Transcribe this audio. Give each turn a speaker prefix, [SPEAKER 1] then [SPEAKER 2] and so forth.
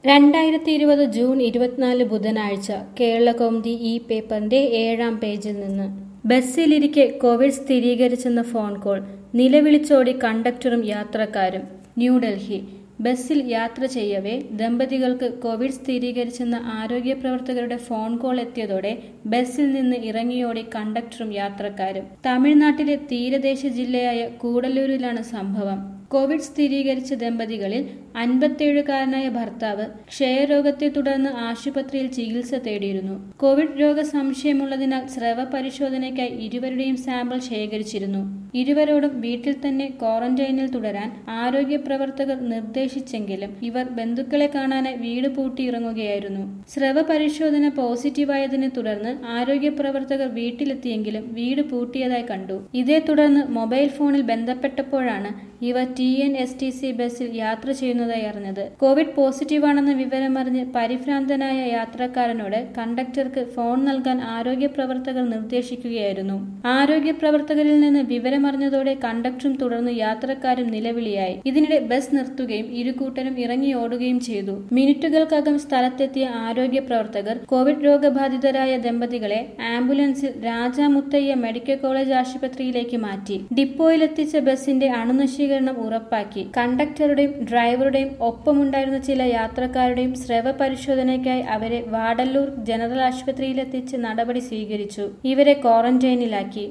[SPEAKER 1] രണ്ടായിരത്തി ഇരുപത് ജൂൺ ഇരുപത്തിനാല് ബുധനാഴ്ച കേരളകൗമുദി ഈ പേപ്പറിന്റെ ഏഴാം പേജിൽ നിന്ന് ബസ്സിലിരിക്കെ കോവിഡ് സ്ഥിരീകരിച്ചെന്ന ഫോൺ കോൾ നിലവിളിച്ചോടി കണ്ടക്ടറും യാത്രക്കാരും ന്യൂഡൽഹി ബസ്സിൽ യാത്ര ചെയ്യവേ ദമ്പതികൾക്ക് കോവിഡ് സ്ഥിരീകരിച്ചെന്ന ആരോഗ്യ പ്രവർത്തകരുടെ ഫോൺ കോൾ എത്തിയതോടെ ബസ്സിൽ നിന്ന് ഇറങ്ങിയോടി കണ്ടക്ടറും യാത്രക്കാരും തമിഴ്നാട്ടിലെ തീരദേശ ജില്ലയായ കൂടല്ലൂരിലാണ് സംഭവം കോവിഡ് സ്ഥിരീകരിച്ച ദമ്പതികളിൽ അൻപത്തിയേഴുകാരനായ ഭർത്താവ് ക്ഷയരോഗത്തെ തുടർന്ന് ആശുപത്രിയിൽ ചികിത്സ തേടിയിരുന്നു കോവിഡ് രോഗ സംശയമുള്ളതിനാൽ സ്രവ പരിശോധനയ്ക്കായി ഇരുവരുടെയും സാമ്പിൾ ശേഖരിച്ചിരുന്നു ഇരുവരോടും വീട്ടിൽ തന്നെ ക്വാറന്റൈനിൽ തുടരാൻ ആരോഗ്യ പ്രവർത്തകർ നിർദ്ദേശിച്ചെങ്കിലും ഇവർ ബന്ധുക്കളെ കാണാനായി വീട് പൂട്ടിയിറങ്ങുകയായിരുന്നു സ്രവ പരിശോധന പോസിറ്റീവായതിനെ തുടർന്ന് ആരോഗ്യ പ്രവർത്തകർ വീട്ടിലെത്തിയെങ്കിലും വീട് പൂട്ടിയതായി കണ്ടു ഇതേ തുടർന്ന് മൊബൈൽ ഫോണിൽ ബന്ധപ്പെട്ടപ്പോഴാണ് ഇവർ T N S T C ബസ്സിൽ യാത്ര ചെയ്യുന്നതായി അറിഞ്ഞത് കോവിഡ് പോസിറ്റീവാണെന്ന വിവരമറിഞ്ഞ് പരിഭ്രാന്തനായ യാത്രക്കാരനോട് കണ്ടക്ടർക്ക് ഫോൺ നൽകാൻ ആരോഗ്യ പ്രവർത്തകർ നിർദ്ദേശിക്കുകയായിരുന്നു ആരോഗ്യ പ്രവർത്തകരിൽ നിന്ന് വിവരമറിഞ്ഞതോടെ കണ്ടക്ടറും തുടർന്ന് യാത്രക്കാരും നിലവിളിയായി ഇതിനിടെ ബസ് നിർത്തുകയും ഇരുകൂട്ടരും ഇറങ്ങി ഓടുകയും ചെയ്തു മിനിറ്റുകൾക്കകം സ്ഥലത്തെത്തിയ ആരോഗ്യ പ്രവർത്തകർ കോവിഡ് രോഗബാധിതരായ ദമ്പതികളെ ആംബുലൻസിൽ രാജാമുത്തയ്യ മെഡിക്കൽ കോളേജ് ആശുപത്രിയിലേക്ക് മാറ്റി ഡിപ്പോയിലെത്തിച്ച ബസിന്റെ അണുനശീകരണം ഉറപ്പാക്കി കണ്ടക്ടറുടെയും ഡ്രൈവറുടെയും ഒപ്പമുണ്ടായിരുന്ന ചില യാത്രക്കാരുടെയും സ്രവ പരിശോധനയ്ക്കായി അവരെ വാടല്ലൂർ ജനറൽ ആശുപത്രിയിലെത്തിച്ച് നടപടി സ്വീകരിച്ചു ഇവരെ ക്വാറന്റൈനിലാക്കി